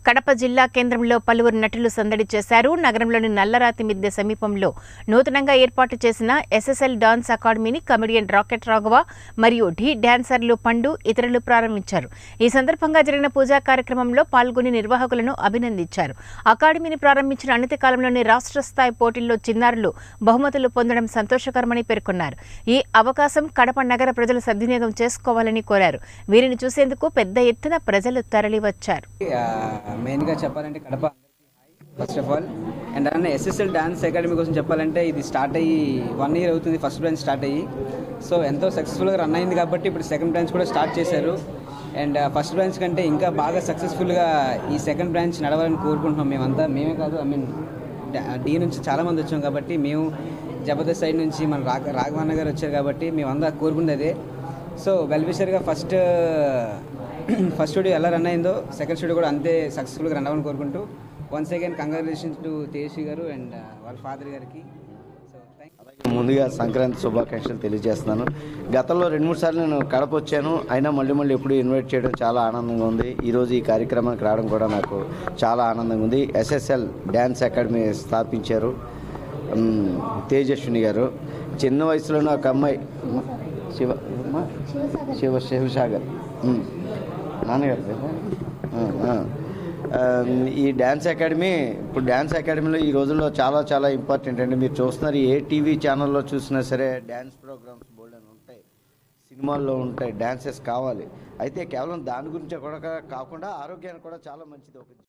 కడప జిల్లా కేంద్రంలో పలువురు నటులు సందడి చేశారు నగరంలోని నల్లరాతి మిద్దె సమీపంలో నూతనంగా ఏర్పాటు చేసిన ఎస్ఎస్ఎల్ డాన్స్ అకాడమీని కమెడియన్ రాకెట్ రాఘవ మరియు ఢీ డాన్సర్లు పండు ఇతరులు ప్రారంభించారు ఈ సందర్భంగా జరిగిన పూజా కార్యక్రమంలో పాల్గొని నిర్వాహకులను అభినందించారు అకాడమీని ప్రారంభించిన అనతి కాలంలోని రాష్ట్ర స్థాయి పోటీల్లో చిన్నారులు బహుమతులు పొందడం సంతోషకరమని పేర్కొన్నారు ఈ అవకాశం కడప నగర ప్రజలు సద్వినియోగం చేసుకోవాలని కోరారు వీరిని చూసేందుకు పెద్ద ఎత్తున ప్రజలు తరలివచ్చారు మెయిన్గా చెప్పాలంటే Kadapa first of all and అలానే ఎస్ఎస్ఎల్ డాన్స్ అకాడమీ కోసం చెప్పాలంటే ఇది స్టార్ట్ అయ్యి వన్ ఇయర్ అవుతుంది ఫస్ట్ బ్రాంచ్ స్టార్ట్ అయ్యి సో ఎంతో సక్సెస్ఫుల్గా రన్ అయింది కాబట్టి ఇప్పుడు సెకండ్ బ్రాంచ్ కూడా స్టార్ట్ చేశారు అండ్ ఫస్ట్ బ్రాంచ్ కంటే ఇంకా బాగా సక్సెస్ఫుల్గా ఈ సెకండ్ బ్రాంచ్ నడవాలని కోరుకుంటున్నాం మేమంతా మేమే కాదు ఐ మీన్ డీ నుంచి చాలామంది వచ్చాం కాబట్టి మేము జబర్దస్త్ సైడ్ నుంచి మన రాఘ రాఘవన్న గారు వచ్చారు కాబట్టి మేమంతా కోరుకునేది అదే సో వెల్విషర్గా ఫస్ట్ ఫస్ట్ స్టూడియో ఎలా రన్ అయిందో సెకండ్ స్టూడియో కూడా అంతే సక్సెస్ఫుల్గా రన్ అవ్వాలని కోరుకుంటూ once again congratulations to Tejaswi గారు అండ్ వాళ్ళ ఫాదర్ గారికి సో థ్యాంక్ ముందుగా సంక్రాంతి శుభాకాంక్షలు తెలియజేస్తున్నాను గతంలో రెండు మూడు సార్లు నేను కడప వచ్చాను అయినా మళ్ళీ మళ్ళీ ఎప్పుడు ఇన్వైట్ చేయడం చాలా ఆనందంగా ఉంది ఈరోజు ఈ కార్యక్రమానికి రావడం కూడా నాకు చాలా ఆనందంగా ఉంది ఎస్ఎస్ఎల్ డ్యాన్స్ అకాడమీ స్థాపించారు ఉమ్, తేజస్విని గారు చిన్న వయసులోనే ఒక అమ్మాయి ఉమ్, శివ అమ్మా? శివ శివసాగర్ ఉమ్, నాన్నగారు కదా? ఆ, ఆ. ఆ, ఈ డ్యాన్స్ అకాడమీ ఇప్పుడు డ్యాన్స్ అకాడమీలో ఈ రోజుల్లో చాలా చాలా ఇంపార్టెంట్ అండి మీరు చూస్తున్నారు ఏ టీవీ ఛానల్లో చూసినా సరే డ్యాన్స్ ప్రోగ్రామ్స్ బోల్డ్ అని ఉంటాయి సినిమాల్లో ఉంటాయి డ్యాన్సెస్ కావాలి అయితే కేవలం దాని గురించే కూడా కాకుండా ఆరోగ్యానికి కూడా చాలా మంచిది ఒక